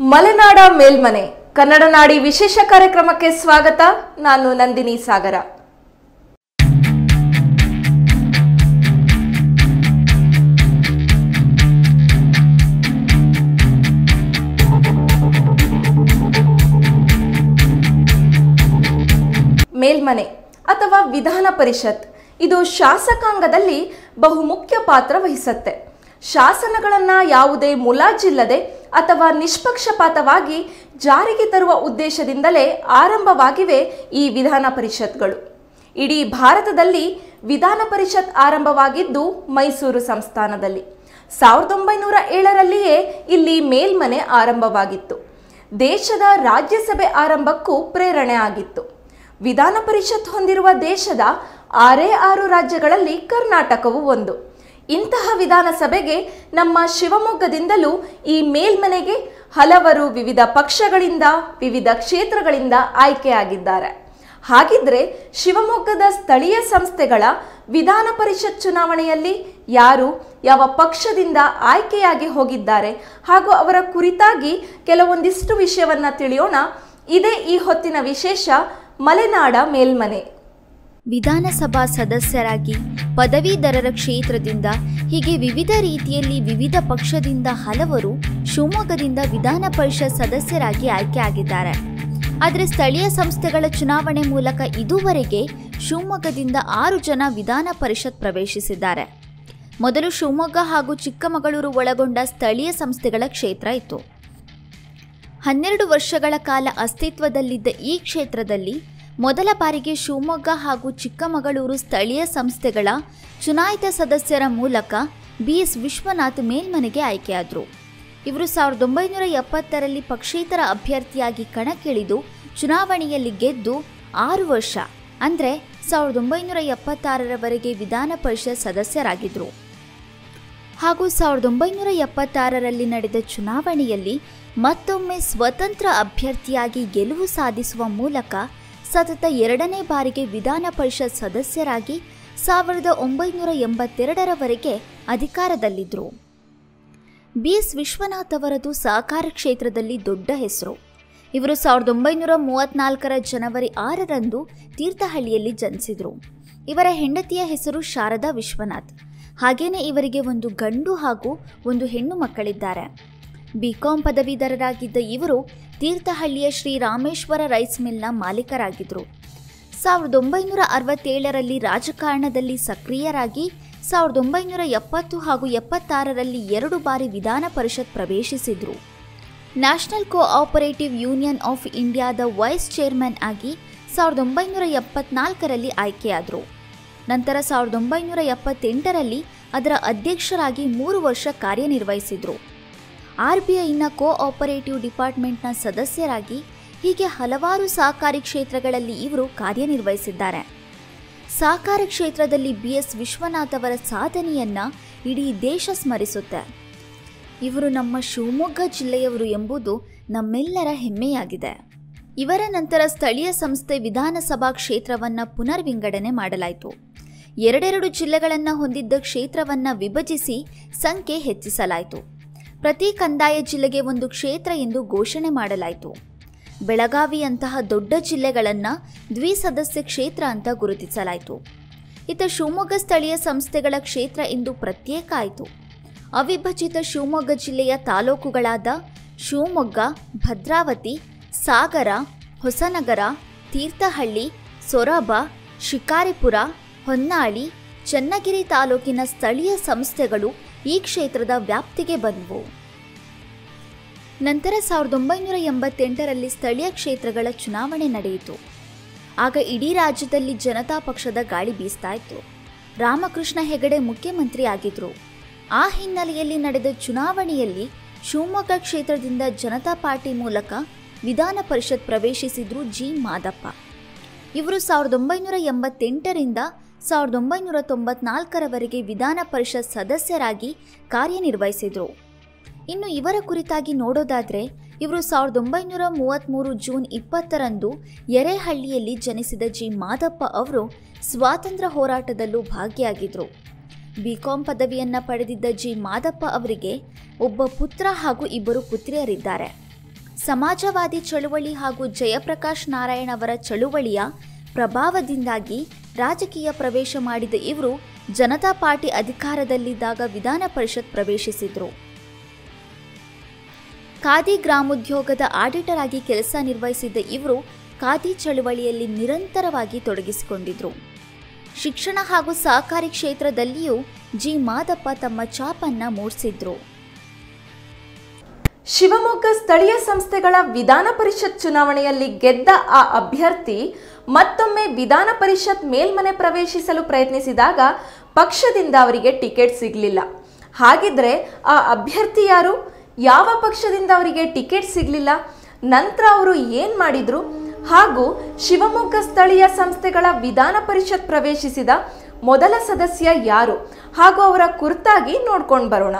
ಮಲೆನಾಡ ಮೇಲ್ಮನೆ ಕನ್ನಡ ನಾಡಿ ವಿಶೇಷ ಕಾರ್ಯಕ್ರಮಕ್ಕೆ ಸ್ವಾಗತ ನಾನು ನಂದಿನಿ ಸಾಗರ ಮೇಲ್ಮನೆ ಅಥವಾ ವಿಧಾನ ಪರಿಷತ್ ಇದು ಶಾಸಕಾಂಗದಲ್ಲಿ ಬಹುಮುಖ್ಯ ಪಾತ್ರ ವಹಿಸುತ್ತೆ ಶಾಸನಗಳನ್ನು ಯಾವುದೇ ಮುಲಾಜಿಲ್ಲದೆ ಅಥವಾ ನಿಷ್ಪಕ್ಷಪಾತವಾಗಿ ಜಾರಿಗೆ ತರುವ ಉದ್ದೇಶದಿಂದಲೇ ಆರಂಭವಾಗಿವೆ ಈ ವಿಧಾನ ಪರಿಷತ್ಗಳು ಇಡೀ ಭಾರತದಲ್ಲಿ ವಿಧಾನ ಪರಿಷತ್ ಆರಂಭವಾಗಿದ್ದು ಮೈಸೂರು ಸಂಸ್ಥಾನದಲ್ಲಿ ಸಾವಿರದ ಒಂಬೈನೂರ ಏಳರಲ್ಲಿಯೇ ಇಲ್ಲಿ ಮೇಲ್ಮನೆ ಆರಂಭವಾಗಿತ್ತು ದೇಶದ ರಾಜ್ಯಸಭೆ ಆರಂಭಕ್ಕೂ ಪ್ರೇರಣೆ ಆಗಿತ್ತು ವಿಧಾನ ಪರಿಷತ್ ಹೊಂದಿರುವ ದೇಶದ ಆರೇ ಆರು ರಾಜ್ಯಗಳಲ್ಲಿ ಕರ್ನಾಟಕವು ಒಂದು ಇಂತಹ ವಿಧಾನಸಭೆಗೆ ನಮ್ಮ ಶಿವಮೊಗ್ಗದಿಂದಲೂ ಈ ಮೇಲ್ಮನೆಗೆ ಹಲವರು ವಿವಿಧ ಪಕ್ಷಗಳಿಂದ ವಿವಿಧ ಕ್ಷೇತ್ರಗಳಿಂದ ಆಯ್ಕೆಯಾಗಿದ್ದಾರೆ ಹಾಗಿದ್ರೆ ಶಿವಮೊಗ್ಗದ ಸ್ಥಳೀಯ ಸಂಸ್ಥೆಗಳ ವಿಧಾನ ಪರಿಷತ್ ಚುನಾವಣೆಯಲ್ಲಿ ಯಾರು ಯಾವ ಪಕ್ಷದಿಂದ ಆಯ್ಕೆಯಾಗಿ ಹೋಗಿದ್ದಾರೆ ಹಾಗೂ ಅವರ ಕುರಿತಾಗಿ ಕೆಲವೊಂದಿಷ್ಟು ವಿಷಯವನ್ನ ತಿಳಿಯೋಣ ಇದೇ ಈ ಹೊತ್ತಿನ ವಿಶೇಷ ಮಲೆನಾಡ ಮೇಲ್ಮನೆ ವಿಧಾನಸಭಾ ಸದಸ್ಯರಾಗಿ ಪದವೀಧರರ ಕ್ಷೇತ್ರದಿಂದ ಹೀಗೆ ವಿವಿಧ ರೀತಿಯಲ್ಲಿ ವಿವಿಧ ಪಕ್ಷದಿಂದ ಹಲವರು ಶಿವಮೊಗ್ಗದಿಂದ ವಿಧಾನ ಪರಿಷತ್ ಸದಸ್ಯರಾಗಿ ಆಯ್ಕೆಯಾಗಿದ್ದಾರೆ ಆದರೆ ಸ್ಥಳೀಯ ಸಂಸ್ಥೆಗಳ ಚುನಾವಣೆ ಮೂಲಕ ಇದುವರೆಗೆ ಶಿವಮೊಗ್ಗದಿಂದ ಆರು ಜನ ವಿಧಾನ ಪರಿಷತ್ ಪ್ರವೇಶಿಸಿದ್ದಾರೆ ಮೊದಲು ಶಿವಮೊಗ್ಗ ಹಾಗೂ ಚಿಕ್ಕಮಗಳೂರು ಒಳಗೊಂಡ ಸ್ಥಳೀಯ ಸಂಸ್ಥೆಗಳ ಕ್ಷೇತ್ರ ಇತ್ತು ಹನ್ನೆರಡು ವರ್ಷಗಳ ಕಾಲ ಅಸ್ತಿತ್ವದಲ್ಲಿದ್ದ ಈ ಕ್ಷೇತ್ರದಲ್ಲಿ ಮೊದಲ ಬಾರಿಗೆ ಶಿವಮೊಗ್ಗ ಹಾಗೂ ಚಿಕ್ಕಮಗಳೂರು ಸ್ಥಳೀಯ ಸಂಸ್ಥೆಗಳ ಚುನಾಯಿತ ಸದಸ್ಯರ ಮೂಲಕ ಬಿಎಸ್ ವಿಶ್ವನಾಥ್ ಮೇಲ್ಮನೆಗೆ ಆಯ್ಕೆಯಾದರು ಇವರು ಸಾವಿರದ ಒಂಬೈನೂರ ಎಪ್ಪತ್ತರಲ್ಲಿ ಪಕ್ಷೇತರ ಅಭ್ಯರ್ಥಿಯಾಗಿ ಕಣಕ್ಕಿಳಿದು ಚುನಾವಣೆಯಲ್ಲಿ ಗೆದ್ದು ಆರು ವರ್ಷ ಅಂದರೆ ಸಾವಿರದ ಒಂಬೈನೂರ ಎಪ್ಪತ್ತಾರರವರೆಗೆ ವಿಧಾನ ಪರಿಷತ್ ಸದಸ್ಯರಾಗಿದ್ದರು ಹಾಗೂ ಸಾವಿರದ ಒಂಬೈನೂರ ಎಪ್ಪತ್ತಾರರಲ್ಲಿ ನಡೆದ ಚುನಾವಣೆಯಲ್ಲಿ ಮತ್ತೊಮ್ಮೆ ಸ್ವತಂತ್ರ ಅಭ್ಯರ್ಥಿಯಾಗಿ ಗೆಲುವು ಸಾಧಿಸುವ ಮೂಲಕ ಸತತ ಎರಡನೇ ಬಾರಿಗೆ ವಿಧಾನ ಪರಿಷತ್ ಸದಸ್ಯರಾಗಿ ಸಾವಿರದ ಒಂಬೈನೂರ ಎಂಬತ್ತೆರಡರವರೆಗೆ ಅಧಿಕಾರದಲ್ಲಿದ್ದರು ಬಿಎಸ್ ವಿಶ್ವನಾಥ್ ಅವರದು ಸಹಕಾರ ಕ್ಷೇತ್ರದಲ್ಲಿ ದೊಡ್ಡ ಹೆಸರು ಇವರು ಸಾವಿರದ ಒಂಬೈನೂರ ಮೂವತ್ನಾಲ್ಕರ ಜನವರಿ ಆರರಂದು ತೀರ್ಥಹಳ್ಳಿಯಲ್ಲಿ ಜನಿಸಿದರು ಇವರ ಹೆಂಡತಿಯ ಹೆಸರು ಶಾರದಾ ವಿಶ್ವನಾಥ್ ಹಾಗೇನೆ ಇವರಿಗೆ ಒಂದು ಗಂಡು ಹಾಗೂ ಒಂದು ಹೆಣ್ಣು ಮಕ್ಕಳಿದ್ದಾರೆ ಬಿಕಾಂ ಪದವೀಧರರಾಗಿದ್ದ ಇವರು ತೀರ್ಥಹಳ್ಳಿಯ ಶ್ರೀ ರಾಮೇಶ್ವರ ರೈಸ್ ಮಿಲ್ನ ಮಾಲೀಕರಾಗಿದ್ದರು ಸಾವಿರದ ಒಂಬೈನೂರ ಅರವತ್ತೇಳರಲ್ಲಿ ರಾಜಕಾರಣದಲ್ಲಿ ಸಕ್ರಿಯರಾಗಿ ಸಾವಿರದ ಒಂಬೈನೂರ ಎಪ್ಪತ್ತು ಹಾಗೂ ಎಪ್ಪತ್ತಾರರಲ್ಲಿ ಎರಡು ಬಾರಿ ವಿಧಾನ ಪರಿಷತ್ ಪ್ರವೇಶಿಸಿದರು ನ್ಯಾಷನಲ್ ಕೋಆಪರೇಟಿವ್ ಯೂನಿಯನ್ ಆಫ್ ಇಂಡಿಯಾದ ವೈಸ್ ಚೇರ್ಮನ್ ಆಗಿ ಸಾವಿರದ ಒಂಬೈನೂರ ಎಪ್ಪತ್ನಾಲ್ಕರಲ್ಲಿ ಆಯ್ಕೆಯಾದರು ನಂತರ ಸಾವಿರದ ಒಂಬೈನೂರ ಎಪ್ಪತ್ತೆಂಟರಲ್ಲಿ ಅದರ ಅಧ್ಯಕ್ಷರಾಗಿ ಮೂರು ವರ್ಷ ಕಾರ್ಯನಿರ್ವಹಿಸಿದರು ಆರ್ ಬಿ ಐನ ಕೋಆಪರೇಟಿವ್ ಡಿಪಾರ್ಟ್ಮೆಂಟ್ನ ಸದಸ್ಯರಾಗಿ ಹೀಗೆ ಹಲವಾರು ಸಹಕಾರಿ ಕ್ಷೇತ್ರಗಳಲ್ಲಿ ಇವರು ಕಾರ್ಯನಿರ್ವಹಿಸಿದ್ದಾರೆ ಸಹಕಾರ ಕ್ಷೇತ್ರದಲ್ಲಿ ಬಿ ಎಸ್ ವಿಶ್ವನಾಥ್ ಅವರ ಸಾಧನೆಯನ್ನ ಇಡೀ ದೇಶ ಸ್ಮರಿಸುತ್ತೆ ಇವರು ನಮ್ಮ ಶಿವಮೊಗ್ಗ ಜಿಲ್ಲೆಯವರು ಎಂಬುದು ನಮ್ಮೆಲ್ಲರ ಹೆಮ್ಮೆಯಾಗಿದೆ ಇವರ ನಂತರ ಸ್ಥಳೀಯ ಸಂಸ್ಥೆ ವಿಧಾನಸಭಾ ಕ್ಷೇತ್ರವನ್ನು ಪುನರ್ವಿಂಗಡಣೆ ಮಾಡಲಾಯಿತು ಎರಡೆರಡು ಜಿಲ್ಲೆಗಳನ್ನು ಹೊಂದಿದ್ದ ಕ್ಷೇತ್ರವನ್ನು ವಿಭಜಿಸಿ ಸಂಖ್ಯೆ ಹೆಚ್ಚಿಸಲಾಯಿತು ಪ್ರತಿ ಕಂದಾಯ ಜಿಲ್ಲೆಗೆ ಒಂದು ಕ್ಷೇತ್ರ ಎಂದು ಘೋಷಣೆ ಮಾಡಲಾಯಿತು ಬೆಳಗಾವಿಯಂತಹ ದೊಡ್ಡ ಜಿಲ್ಲೆಗಳನ್ನು ದ್ವಿಸದಸ್ಯ ಕ್ಷೇತ್ರ ಅಂತ ಗುರುತಿಸಲಾಯಿತು ಇತ ಶಿವಮೊಗ್ಗ ಸ್ಥಳೀಯ ಸಂಸ್ಥೆಗಳ ಕ್ಷೇತ್ರ ಎಂದು ಪ್ರತ್ಯೇಕ ಆಯಿತು ಅವಿಭಜಿತ ಶಿವಮೊಗ್ಗ ಜಿಲ್ಲೆಯ ತಾಲೂಕುಗಳಾದ ಶಿವಮೊಗ್ಗ ಭದ್ರಾವತಿ ಸಾಗರ ಹೊಸನಗರ ತೀರ್ಥಹಳ್ಳಿ ಸೊರಬ ಶಿಕಾರಿಪುರ ಹೊನ್ನಾಳಿ ಚನ್ನಗಿರಿ ತಾಲೂಕಿನ ಸ್ಥಳೀಯ ಸಂಸ್ಥೆಗಳು ಈ ಕ್ಷೇತ್ರದ ವ್ಯಾಪ್ತಿಗೆ ಬಂದವು ನಂತರ ಸಾವಿರದ ಒಂಬೈನೂರ ಎಂಬತ್ತೆಂಟರಲ್ಲಿ ಸ್ಥಳೀಯ ಕ್ಷೇತ್ರಗಳ ಚುನಾವಣೆ ನಡೆಯಿತು ಆಗ ಇಡೀ ರಾಜ್ಯದಲ್ಲಿ ಜನತಾ ಪಕ್ಷದ ಗಾಳಿ ಬೀಸ್ತಾ ಇತ್ತು ರಾಮಕೃಷ್ಣ ಹೆಗಡೆ ಮುಖ್ಯಮಂತ್ರಿ ಆಗಿದ್ರು ಆ ಹಿನ್ನೆಲೆಯಲ್ಲಿ ನಡೆದ ಚುನಾವಣೆಯಲ್ಲಿ ಶಿವಮೊಗ್ಗ ಕ್ಷೇತ್ರದಿಂದ ಜನತಾ ಪಾರ್ಟಿ ಮೂಲಕ ವಿಧಾನ ಪರಿಷತ್ ಪ್ರವೇಶಿಸಿದ್ರು ಜಿ ಮಾದಪ್ಪ ಇವರು ಸಾವಿರದ ಒಂಬೈನೂರ ಎಂಬತ್ತೆಂಟರಿಂದ ಸಾವಿರದ ಒಂಬೈನೂರ ತೊಂಬತ್ನಾಲ್ಕರವರೆಗೆ ವಿಧಾನ ಪರಿಷತ್ ಸದಸ್ಯರಾಗಿ ಕಾರ್ಯನಿರ್ವಹಿಸಿದರು ಇನ್ನು ಇವರ ಕುರಿತಾಗಿ ನೋಡೋದಾದರೆ ಇವರು ಸಾವಿರದ ಒಂಬೈನೂರ ಮೂವತ್ತ್ಮೂರು ಜೂನ್ ಇಪ್ಪತ್ತರಂದು ಎರೆಹಳ್ಳಿಯಲ್ಲಿ ಜನಿಸಿದ ಜಿ ಮಾದಪ್ಪ ಅವರು ಸ್ವಾತಂತ್ರ್ಯ ಹೋರಾಟದಲ್ಲೂ ಭಾಗಿಯಾಗಿದ್ದರು ಬಿಕಾಂ ಪದವಿಯನ್ನ ಪಡೆದಿದ್ದ ಜಿ ಮಾದಪ್ಪ ಅವರಿಗೆ ಒಬ್ಬ ಪುತ್ರ ಹಾಗೂ ಇಬ್ಬರು ಪುತ್ರಿಯರಿದ್ದಾರೆ ಸಮಾಜವಾದಿ ಚಳುವಳಿ ಹಾಗೂ ಜಯಪ್ರಕಾಶ್ ನಾರಾಯಣ್ ಅವರ ಚಳುವಳಿಯ ಪ್ರಭಾವದಿಂದಾಗಿ ರಾಜಕೀಯ ಪ್ರವೇಶ ಮಾಡಿದ ಇವರು ಜನತಾ ಪಾರ್ಟಿ ಅಧಿಕಾರದಲ್ಲಿದ್ದಾಗ ವಿಧಾನ ಪರಿಷತ್ ಪ್ರವೇಶಿಸಿದ್ರು ಖಾದಿ ಗ್ರಾಮೋದ್ಯೋಗದ ಆಡಿಟರ್ ಆಗಿ ಕೆಲಸ ನಿರ್ವಹಿಸಿದ್ದ ಇವರು ಖಾದಿ ಚಳುವಳಿಯಲ್ಲಿ ನಿರಂತರವಾಗಿ ತೊಡಗಿಸಿಕೊಂಡಿದ್ರು ಶಿಕ್ಷಣ ಹಾಗೂ ಸಹಕಾರಿ ಕ್ಷೇತ್ರದಲ್ಲಿಯೂ ಜಿ ಮಾದಪ್ಪ ತಮ್ಮ ಛಾಪನ್ನ ಮೂಡಿಸಿದ್ರು ಶಿವಮೊಗ್ಗ ಸ್ಥಳೀಯ ಸಂಸ್ಥೆಗಳ ವಿಧಾನ ಪರಿಷತ್ ಚುನಾವಣೆಯಲ್ಲಿ ಗೆದ್ದ ಆ ಅಭ್ಯರ್ಥಿ ಮತ್ತೊಮ್ಮೆ ವಿಧಾನ ಪರಿಷತ್ ಮೇಲ್ಮನೆ ಪ್ರವೇಶಿಸಲು ಪ್ರಯತ್ನಿಸಿದಾಗ ಪಕ್ಷದಿಂದ ಅವರಿಗೆ ಟಿಕೆಟ್ ಸಿಗಲಿಲ್ಲ ಹಾಗಿದ್ರೆ ಆ ಅಭ್ಯರ್ಥಿ ಯಾರು ಯಾವ ಪಕ್ಷದಿಂದ ಅವರಿಗೆ ಟಿಕೆಟ್ ಸಿಗಲಿಲ್ಲ ನಂತರ ಅವರು ಏನು ಮಾಡಿದ್ರು ಹಾಗೂ ಶಿವಮೊಗ್ಗ ಸ್ಥಳೀಯ ಸಂಸ್ಥೆಗಳ ವಿಧಾನ ಪರಿಷತ್ ಪ್ರವೇಶಿಸಿದ ಮೊದಲ ಸದಸ್ಯ ಯಾರು ಹಾಗೂ ಅವರ ಕುರಿತಾಗಿ ನೋಡ್ಕೊಂಡು ಬರೋಣ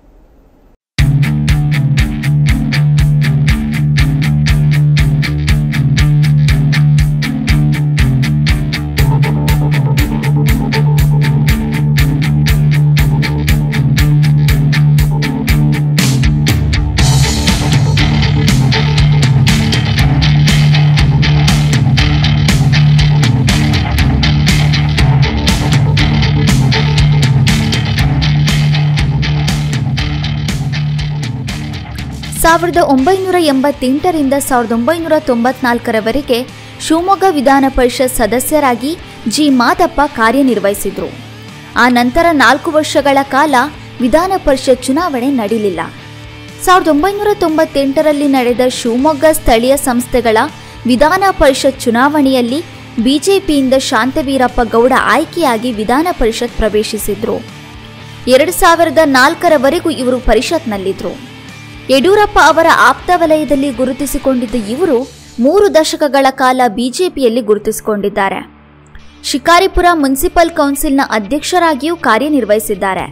ಸಾವಿರದ ಒಂಬೈನೂರ ಎಂಬತ್ತೆಂಟರಿಂದ ಸಾವಿರದ ಒಂಬೈನೂರ ತೊಂಬತ್ನಾಲ್ಕರವರೆಗೆ ಶಿವಮೊಗ್ಗ ವಿಧಾನ ಪರಿಷತ್ ಸದಸ್ಯರಾಗಿ ಜಿ ಮಾದಪ್ಪ ಕಾರ್ಯನಿರ್ವಹಿಸಿದ್ರು ಆ ನಂತರ ನಾಲ್ಕು ವರ್ಷಗಳ ಕಾಲ ವಿಧಾನ ಪರಿಷತ್ ಚುನಾವಣೆ ನಡೆಯಲಿಲ್ಲ ಸಾವಿರದ ಒಂಬೈನೂರ ತೊಂಬತ್ತೆಂಟರಲ್ಲಿ ನಡೆದ ಶಿವಮೊಗ್ಗ ಸ್ಥಳೀಯ ಸಂಸ್ಥೆಗಳ ವಿಧಾನ ಪರಿಷತ್ ಚುನಾವಣೆಯಲ್ಲಿ ಬಿಜೆಪಿಯಿಂದ ಶಾಂತವೀರಪ್ಪ ಗೌಡ ಆಯ್ಕೆಯಾಗಿ ವಿಧಾನ ಪರಿಷತ್ ಪ್ರವೇಶಿಸಿದ್ರು ಎರಡು ಸಾವಿರದ ನಾಲ್ಕರವರೆಗೂ ಇವರು ಪರಿಷತ್ನಲ್ಲಿದ್ದರು ಯಡಿಯೂರಪ್ಪ ಅವರ ಆಪ್ತ ವಲಯದಲ್ಲಿ ಗುರುತಿಸಿಕೊಂಡಿದ್ದ ಇವರು ಮೂರು ದಶಕಗಳ ಕಾಲ ಬಿಜೆಪಿಯಲ್ಲಿ ಗುರುತಿಸಿಕೊಂಡಿದ್ದಾರೆ ಶಿಕಾರಿಪುರ ಮುನ್ಸಿಪಲ್ ಕೌನ್ಸಿಲ್ನ ಅಧ್ಯಕ್ಷರಾಗಿಯೂ ಕಾರ್ಯನಿರ್ವಹಿಸಿದ್ದಾರೆ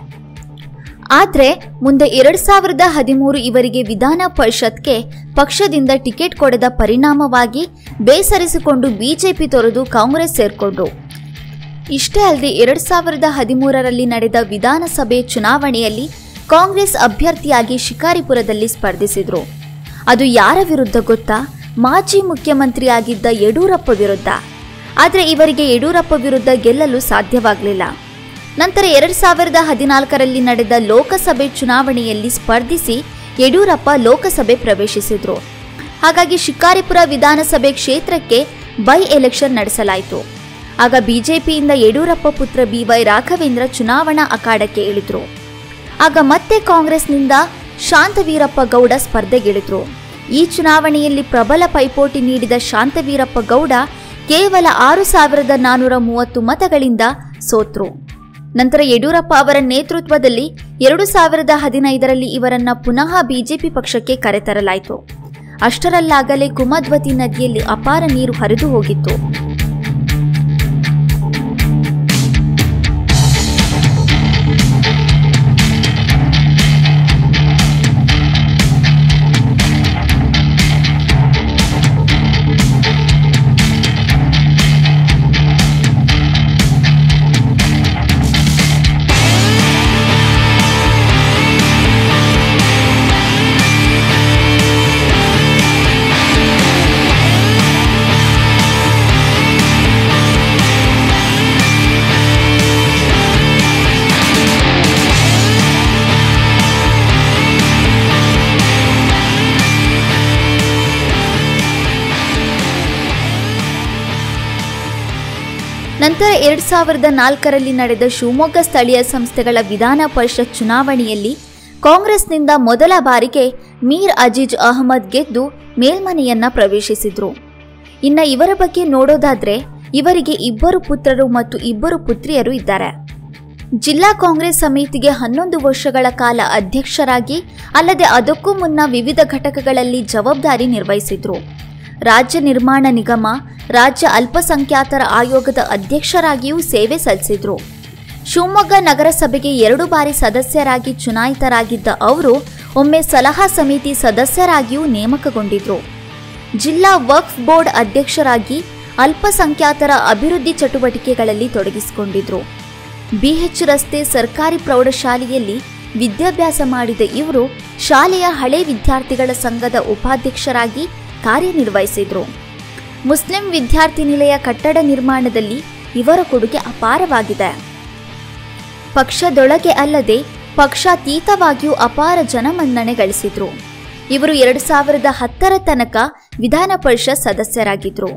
ಆದರೆ ಮುಂದೆ ಎರಡ್ ಸಾವಿರದ ಹದಿಮೂರು ಇವರಿಗೆ ವಿಧಾನ ಪರಿಷತ್ಗೆ ಪಕ್ಷದಿಂದ ಟಿಕೆಟ್ ಕೊಡದ ಪರಿಣಾಮವಾಗಿ ಬೇಸರಿಸಿಕೊಂಡು ಬಿಜೆಪಿ ತೊರೆದು ಕಾಂಗ್ರೆಸ್ ಸೇರ್ಕೊಂಡ್ರು ಇಷ್ಟೇ ಅಲ್ಲದೆ ಎರಡ್ ಸಾವಿರದ ಹದಿಮೂರರಲ್ಲಿ ನಡೆದ ವಿಧಾನಸಭೆ ಚುನಾವಣೆಯಲ್ಲಿ ಕಾಂಗ್ರೆಸ್ ಅಭ್ಯರ್ಥಿಯಾಗಿ ಶಿಕಾರಿಪುರದಲ್ಲಿ ಸ್ಪರ್ಧಿಸಿದ್ರು ಅದು ಯಾರ ವಿರುದ್ಧ ಗೊತ್ತಾ ಮಾಜಿ ಮುಖ್ಯಮಂತ್ರಿಯಾಗಿದ್ದ ಯಡಿಯೂರಪ್ಪ ವಿರುದ್ಧ ಆದರೆ ಇವರಿಗೆ ಯಡಿಯೂರಪ್ಪ ವಿರುದ್ಧ ಗೆಲ್ಲಲು ಸಾಧ್ಯವಾಗಲಿಲ್ಲ ನಂತರ ಎರಡ್ ಸಾವಿರದ ಹದಿನಾಲ್ಕರಲ್ಲಿ ನಡೆದ ಲೋಕಸಭೆ ಚುನಾವಣೆಯಲ್ಲಿ ಸ್ಪರ್ಧಿಸಿ ಯಡಿಯೂರಪ್ಪ ಲೋಕಸಭೆ ಪ್ರವೇಶಿಸಿದ್ರು ಹಾಗಾಗಿ ಶಿಕಾರಿಪುರ ವಿಧಾನಸಭೆ ಕ್ಷೇತ್ರಕ್ಕೆ ಬೈ ಎಲೆಕ್ಷನ್ ನಡೆಸಲಾಯಿತು ಆಗ ಬಿಜೆಪಿಯಿಂದ ಯಡಿಯೂರಪ್ಪ ಪುತ್ರ ಬಿವೈ ರಾಘವೇಂದ್ರ ಚುನಾವಣಾ ಅಖಾಡಕ್ಕೆ ಇಳಿದ್ರು ಆಗ ಮತ್ತೆ ಕಾಂಗ್ರೆಸ್ನಿಂದ ಶಾಂತವೀರಪ್ಪ ಗೌಡ ಸ್ಪರ್ಧೆಗಿಳಿದ್ರು ಈ ಚುನಾವಣೆಯಲ್ಲಿ ಪ್ರಬಲ ಪೈಪೋಟಿ ನೀಡಿದ ಶಾಂತವೀರಪ್ಪ ಗೌಡ ಕೇವಲ ಆರು ಸಾವಿರದ ನಾನ್ನೂರ ಮೂವತ್ತು ಮತಗಳಿಂದ ಸೋತ್ರು ನಂತರ ಯಡಿಯೂರಪ್ಪ ಅವರ ನೇತೃತ್ವದಲ್ಲಿ ಎರಡು ಸಾವಿರದ ಹದಿನೈದರಲ್ಲಿ ಇವರನ್ನ ಪುನಃ ಬಿಜೆಪಿ ಪಕ್ಷಕ್ಕೆ ಕರೆತರಲಾಯಿತು ಅಷ್ಟರಲ್ಲಾಗಲೇ ಕುಮದ್ವತಿ ನದಿಯಲ್ಲಿ ಅಪಾರ ನೀರು ಹರಿದು ಹೋಗಿತ್ತು ನಂತರ ಎರಡ್ ಸಾವಿರದ ನಾಲ್ಕರಲ್ಲಿ ನಡೆದ ಶಿವಮೊಗ್ಗ ಸ್ಥಳೀಯ ಸಂಸ್ಥೆಗಳ ವಿಧಾನ ಪರಿಷತ್ ಚುನಾವಣೆಯಲ್ಲಿ ಕಾಂಗ್ರೆಸ್ನಿಂದ ಮೊದಲ ಬಾರಿಗೆ ಮೀರ್ ಅಜೀಜ್ ಅಹಮದ್ ಗೆದ್ದು ಮೇಲ್ಮನೆಯನ್ನ ಪ್ರವೇಶಿಸಿದ್ರು ಇನ್ನ ಇವರ ಬಗ್ಗೆ ನೋಡೋದಾದ್ರೆ ಇವರಿಗೆ ಇಬ್ಬರು ಪುತ್ರರು ಮತ್ತು ಇಬ್ಬರು ಪುತ್ರಿಯರು ಇದ್ದಾರೆ ಜಿಲ್ಲಾ ಕಾಂಗ್ರೆಸ್ ಸಮಿತಿಗೆ ಹನ್ನೊಂದು ವರ್ಷಗಳ ಕಾಲ ಅಧ್ಯಕ್ಷರಾಗಿ ಅಲ್ಲದೆ ಅದಕ್ಕೂ ಮುನ್ನ ವಿವಿಧ ಘಟಕಗಳಲ್ಲಿ ಜವಾಬ್ದಾರಿ ನಿರ್ವಹಿಸಿದ್ರು ರಾಜ್ಯ ನಿರ್ಮಾಣ ನಿಗಮ ರಾಜ್ಯ ಅಲ್ಪಸಂಖ್ಯಾತರ ಆಯೋಗದ ಅಧ್ಯಕ್ಷರಾಗಿಯೂ ಸೇವೆ ಸಲ್ಲಿಸಿದ್ರು ಶಿವಮೊಗ್ಗ ನಗರಸಭೆಗೆ ಎರಡು ಬಾರಿ ಸದಸ್ಯರಾಗಿ ಚುನಾಯಿತರಾಗಿದ್ದ ಅವರು ಒಮ್ಮೆ ಸಲಹಾ ಸಮಿತಿ ಸದಸ್ಯರಾಗಿಯೂ ನೇಮಕಗೊಂಡಿದ್ರು ಜಿಲ್ಲಾ ವಕ್ಫ್ ಬೋರ್ಡ್ ಅಧ್ಯಕ್ಷರಾಗಿ ಅಲ್ಪಸಂಖ್ಯಾತರ ಅಭಿವೃದ್ಧಿ ಚಟುವಟಿಕೆಗಳಲ್ಲಿ ತೊಡಗಿಸಿಕೊಂಡಿದ್ರು ಬಿಎಚ್ ರಸ್ತೆ ಸರ್ಕಾರಿ ಪ್ರೌಢಶಾಲೆಯಲ್ಲಿ ವಿದ್ಯಾಭ್ಯಾಸ ಮಾಡಿದ ಇವರು ಶಾಲೆಯ ಹಳೆ ವಿದ್ಯಾರ್ಥಿಗಳ ಸಂಘದ ಉಪಾಧ್ಯಕ್ಷರಾಗಿ ಕಾರ್ಯನಿರ್ವಹಿಸಿದರು ಮುಸ್ಲಿಂ ವಿದ್ಯಾರ್ಥಿ ನಿಲಯ ಕಟ್ಟಡ ನಿರ್ಮಾಣದಲ್ಲಿ ಇವರ ಕೊಡುಗೆ ಅಪಾರವಾಗಿದೆ ಪಕ್ಷದೊಳಗೆ ಅಲ್ಲದೆ ಪಕ್ಷಾತೀತವಾಗಿಯೂ ಅಪಾರ ಜನಮನ್ನಣೆ ಗಳಿಸಿದ್ರು ಇವರು ಎರಡು ಸಾವಿರದ ಹತ್ತರ ತನಕ ವಿಧಾನ ಪರಿಷತ್ ಸದಸ್ಯರಾಗಿದ್ರು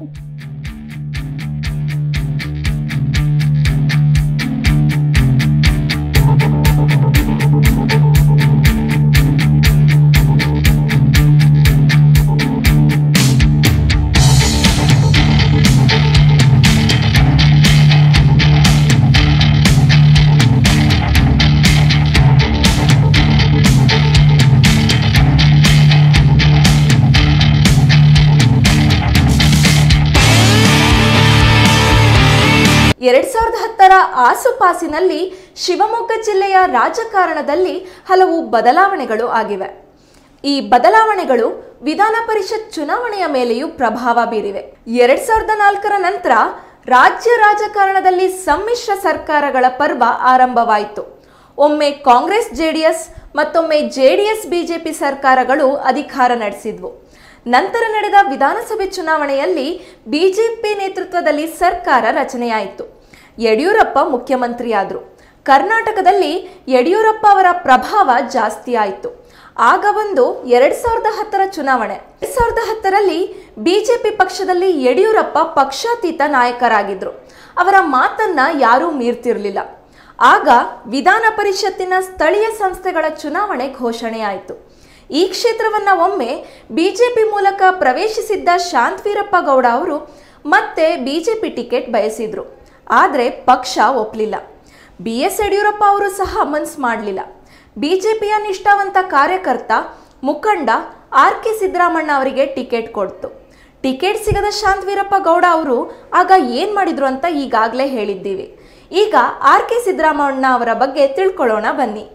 ಎರಡ್ ಸಾವಿರದ ಹತ್ತರ ಆಸುಪಾಸಿನಲ್ಲಿ ಶಿವಮೊಗ್ಗ ಜಿಲ್ಲೆಯ ರಾಜಕಾರಣದಲ್ಲಿ ಹಲವು ಬದಲಾವಣೆಗಳು ಆಗಿವೆ ಈ ಬದಲಾವಣೆಗಳು ವಿಧಾನ ಪರಿಷತ್ ಚುನಾವಣೆಯ ಮೇಲೆಯೂ ಪ್ರಭಾವ ಬೀರಿವೆ ಎರಡ್ ಸಾವಿರದ ನಾಲ್ಕರ ನಂತರ ರಾಜ್ಯ ರಾಜಕಾರಣದಲ್ಲಿ ಸಮ್ಮಿಶ್ರ ಸರ್ಕಾರಗಳ ಪರ್ವ ಆರಂಭವಾಯಿತು ಒಮ್ಮೆ ಕಾಂಗ್ರೆಸ್ ಜೆಡಿಎಸ್ ಮತ್ತೊಮ್ಮೆ ಜೆಡಿಎಸ್ ಬಿಜೆಪಿ ಸರ್ಕಾರಗಳು ಅಧಿಕಾರ ನಡೆಸಿದ್ವು ನಂತರ ನಡೆದ ವಿಧಾನಸಭೆ ಚುನಾವಣೆಯಲ್ಲಿ ಬಿಜೆಪಿ ನೇತೃತ್ವದಲ್ಲಿ ಸರ್ಕಾರ ರಚನೆಯಾಯಿತು ಯಡಿಯೂರಪ್ಪ ಮುಖ್ಯಮಂತ್ರಿಯಾದರು ಕರ್ನಾಟಕದಲ್ಲಿ ಯಡಿಯೂರಪ್ಪ ಅವರ ಪ್ರಭಾವ ಜಾಸ್ತಿ ಆಯಿತು ಆಗ ಒಂದು ಎರಡ್ ಸಾವಿರದ ಹತ್ತರ ಚುನಾವಣೆ ಎರಡ್ ಸಾವಿರದ ಹತ್ತರಲ್ಲಿ ಬಿಜೆಪಿ ಪಕ್ಷದಲ್ಲಿ ಯಡಿಯೂರಪ್ಪ ಪಕ್ಷಾತೀತ ನಾಯಕರಾಗಿದ್ರು ಅವರ ಮಾತನ್ನ ಯಾರೂ ಮೀರ್ತಿರ್ಲಿಲ್ಲ ಆಗ ವಿಧಾನ ಪರಿಷತ್ತಿನ ಸ್ಥಳೀಯ ಸಂಸ್ಥೆಗಳ ಚುನಾವಣೆ ಘೋಷಣೆಯಾಯಿತು ಈ ಕ್ಷೇತ್ರವನ್ನ ಒಮ್ಮೆ ಬಿಜೆಪಿ ಮೂಲಕ ಪ್ರವೇಶಿಸಿದ್ದ ಶಾಂತವೀರಪ್ಪ ಗೌಡ ಅವರು ಮತ್ತೆ ಬಿಜೆಪಿ ಟಿಕೆಟ್ ಬಯಸಿದ್ರು ಆದರೆ ಪಕ್ಷ ಒಪ್ಪಲಿಲ್ಲ ಬಿ ಎಸ್ ಯಡಿಯೂರಪ್ಪ ಅವರು ಸಹ ಮನ್ಸ್ ಮಾಡಲಿಲ್ಲ ಬಿಜೆಪಿಯ ನಿಷ್ಠಾವಂತ ಕಾರ್ಯಕರ್ತ ಮುಖಂಡ ಆರ್ ಕೆ ಸಿದ್ದರಾಮಣ್ಣ ಅವರಿಗೆ ಟಿಕೆಟ್ ಕೊಡ್ತು ಟಿಕೆಟ್ ಸಿಗದ ಶಾಂತವೀರಪ್ಪ ಗೌಡ ಅವರು ಆಗ ಏನ್ ಮಾಡಿದ್ರು ಅಂತ ಈಗಾಗಲೇ ಹೇಳಿದ್ದೀವಿ ಈಗ ಆರ್ ಕೆ ಸಿದ್ದರಾಮಣ್ಣ ಅವರ ಬಗ್ಗೆ ತಿಳ್ಕೊಳ್ಳೋಣ ಬನ್ನಿ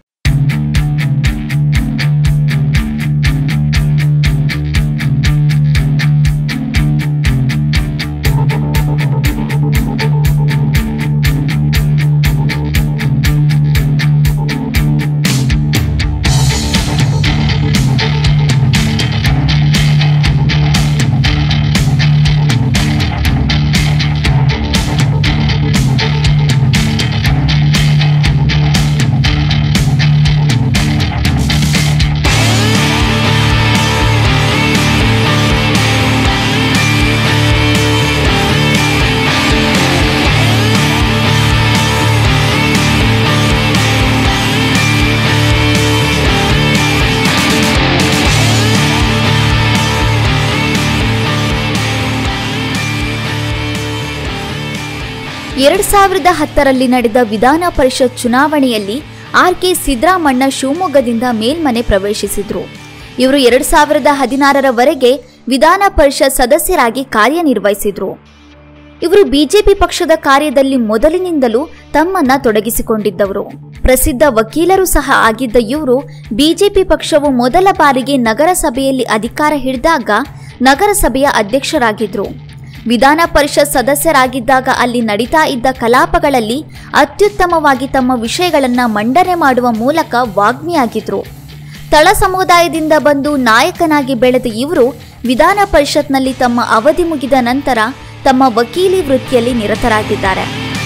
ಎರಡ್ ಸಾವಿರದ ಹತ್ತರಲ್ಲಿ ನಡೆದ ವಿಧಾನ ಪರಿಷತ್ ಚುನಾವಣೆಯಲ್ಲಿ ಆರ್ ಕೆ ಸಿದ್ದರಾಮಣ್ಣ ಶಿವಮೊಗ್ಗದಿಂದ ಮೇಲ್ಮನೆ ಪ್ರವೇಶಿಸಿದ್ರು ಇವರು ಎರಡ್ ಸಾವಿರದ ಹದಿನಾರರವರೆಗೆ ವಿಧಾನ ಪರಿಷತ್ ಸದಸ್ಯರಾಗಿ ಕಾರ್ಯನಿರ್ವಹಿಸಿದ್ರು ಇವರು ಬಿಜೆಪಿ ಪಕ್ಷದ ಕಾರ್ಯದಲ್ಲಿ ಮೊದಲಿನಿಂದಲೂ ತಮ್ಮನ್ನ ತೊಡಗಿಸಿಕೊಂಡಿದ್ದವರು ಪ್ರಸಿದ್ಧ ವಕೀಲರು ಸಹ ಆಗಿದ್ದ ಇವರು ಬಿಜೆಪಿ ಪಕ್ಷವು ಮೊದಲ ಬಾರಿಗೆ ನಗರಸಭೆಯಲ್ಲಿ ಅಧಿಕಾರ ಹಿಡಿದಾಗ ನಗರಸಭೆಯ ಅಧ್ಯಕ್ಷರಾಗಿದ್ರು ವಿಧಾನ ಪರಿಷತ್ ಸದಸ್ಯರಾಗಿದ್ದಾಗ ಅಲ್ಲಿ ನಡೀತಾ ಇದ್ದ ಕಲಾಪಗಳಲ್ಲಿ ಅತ್ಯುತ್ತಮವಾಗಿ ತಮ್ಮ ವಿಷಯಗಳನ್ನ ಮಂಡನೆ ಮಾಡುವ ಮೂಲಕ ವಾಗ್ಮಿಯಾಗಿದ್ರು ತಳ ಸಮುದಾಯದಿಂದ ಬಂದು ನಾಯಕನಾಗಿ ಬೆಳೆದ ಇವರು ವಿಧಾನ ಪರಿಷತ್ನಲ್ಲಿ ತಮ್ಮ ಅವಧಿ ಮುಗಿದ ನಂತರ ತಮ್ಮ ವಕೀಲಿ ವೃತ್ತಿಯಲ್ಲಿ ನಿರತರಾಗಿದ್ದಾರೆ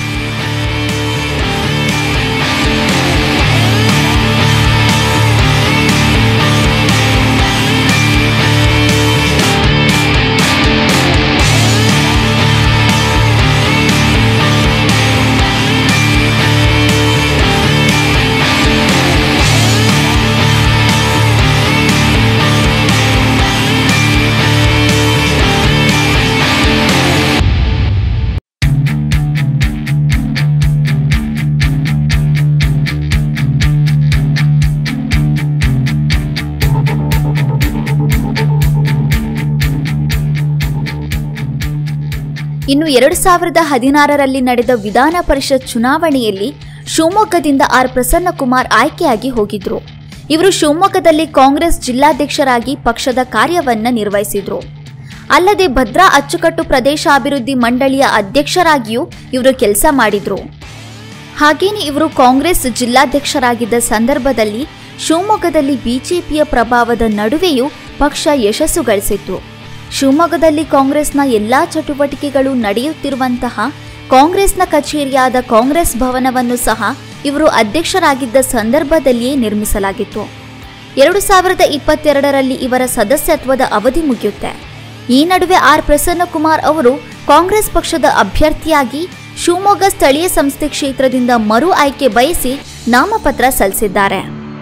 ಇನ್ನು ಎರಡು ಸಾವಿರದ ಹದಿನಾರರಲ್ಲಿ ನಡೆದ ವಿಧಾನ ಪರಿಷತ್ ಚುನಾವಣೆಯಲ್ಲಿ ಶಿವಮೊಗ್ಗದಿಂದ ಆರ್ ಪ್ರಸನ್ನಕುಮಾರ್ ಆಯ್ಕೆಯಾಗಿ ಹೋಗಿದ್ರು ಇವರು ಶಿವಮೊಗ್ಗದಲ್ಲಿ ಕಾಂಗ್ರೆಸ್ ಜಿಲ್ಲಾಧ್ಯಕ್ಷರಾಗಿ ಪಕ್ಷದ ಕಾರ್ಯವನ್ನ ನಿರ್ವಹಿಸಿದ್ರು ಅಲ್ಲದೆ ಭದ್ರಾ ಅಚ್ಚುಕಟ್ಟು ಪ್ರದೇಶ ಅಭಿವೃದ್ಧಿ ಮಂಡಳಿಯ ಅಧ್ಯಕ್ಷರಾಗಿಯೂ ಇವರು ಕೆಲಸ ಮಾಡಿದ್ರು ಹಾಗೇನೆ ಇವರು ಕಾಂಗ್ರೆಸ್ ಜಿಲ್ಲಾಧ್ಯಕ್ಷರಾಗಿದ್ದ ಸಂದರ್ಭದಲ್ಲಿ ಶಿವಮೊಗ್ಗದಲ್ಲಿ ಬಿಜೆಪಿಯ ಪ್ರಭಾವದ ನಡುವೆಯೂ ಪಕ್ಷ ಯಶಸ್ಸು ಗಳಿಸಿತ್ತು ಶಿವಮೊಗ್ಗದಲ್ಲಿ ಕಾಂಗ್ರೆಸ್ನ ಎಲ್ಲಾ ಚಟುವಟಿಕೆಗಳು ನಡೆಯುತ್ತಿರುವಂತಹ ಕಾಂಗ್ರೆಸ್ನ ಕಚೇರಿಯಾದ ಕಾಂಗ್ರೆಸ್ ಭವನವನ್ನು ಸಹ ಇವರು ಅಧ್ಯಕ್ಷರಾಗಿದ್ದ ಸಂದರ್ಭದಲ್ಲಿಯೇ ನಿರ್ಮಿಸಲಾಗಿತ್ತು ಎರಡು ಸಾವಿರದ ಇಪ್ಪತ್ತೆರಡರಲ್ಲಿ ಇವರ ಸದಸ್ಯತ್ವದ ಅವಧಿ ಮುಗಿಯುತ್ತೆ ಈ ನಡುವೆ ಆರ್ ಪ್ರಸನ್ನಕುಮಾರ್ ಅವರು ಕಾಂಗ್ರೆಸ್ ಪಕ್ಷದ ಅಭ್ಯರ್ಥಿಯಾಗಿ ಶಿವಮೊಗ್ಗ ಸ್ಥಳೀಯ ಸಂಸ್ಥೆ ಕ್ಷೇತ್ರದಿಂದ ಮರು ಆಯ್ಕೆ ಬಯಸಿ ನಾಮಪತ್ರ ಸಲ್ಲಿಸಿದ್ದಾರೆ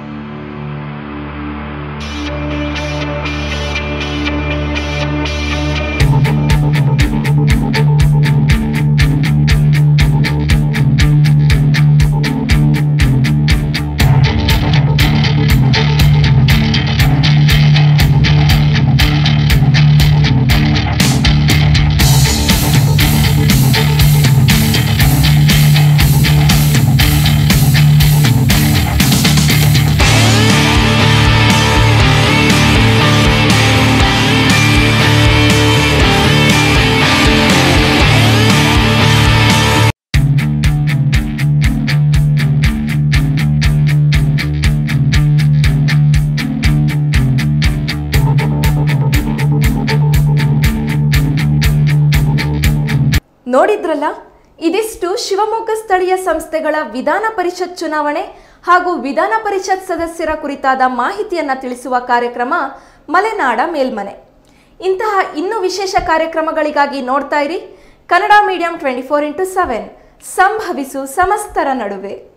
ನೋಡಿದ್ರಲ್ಲ ಇದಿಷ್ಟು ಶಿವಮೊಗ್ಗ ಸ್ಥಳೀಯ ಸಂಸ್ಥೆಗಳ ವಿಧಾನ ಪರಿಷತ್ ಚುನಾವಣೆ ಹಾಗೂ ವಿಧಾನ ಪರಿಷತ್ ಸದಸ್ಯರ ಕುರಿತಾದ ಮಾಹಿತಿಯನ್ನ ತಿಳಿಸುವ ಕಾರ್ಯಕ್ರಮ ಮಲೆನಾಡ ಮೇಲ್ಮನೆ ಇಂತಹ ಇನ್ನೂ ವಿಶೇಷ ಕಾರ್ಯಕ್ರಮಗಳಿಗಾಗಿ ನೋಡ್ತಾ ಇರಿ Kannada medium twenty four into seven ಸಂಭವಿಸು ಸಮಸ್ತರ ನಡುವೆ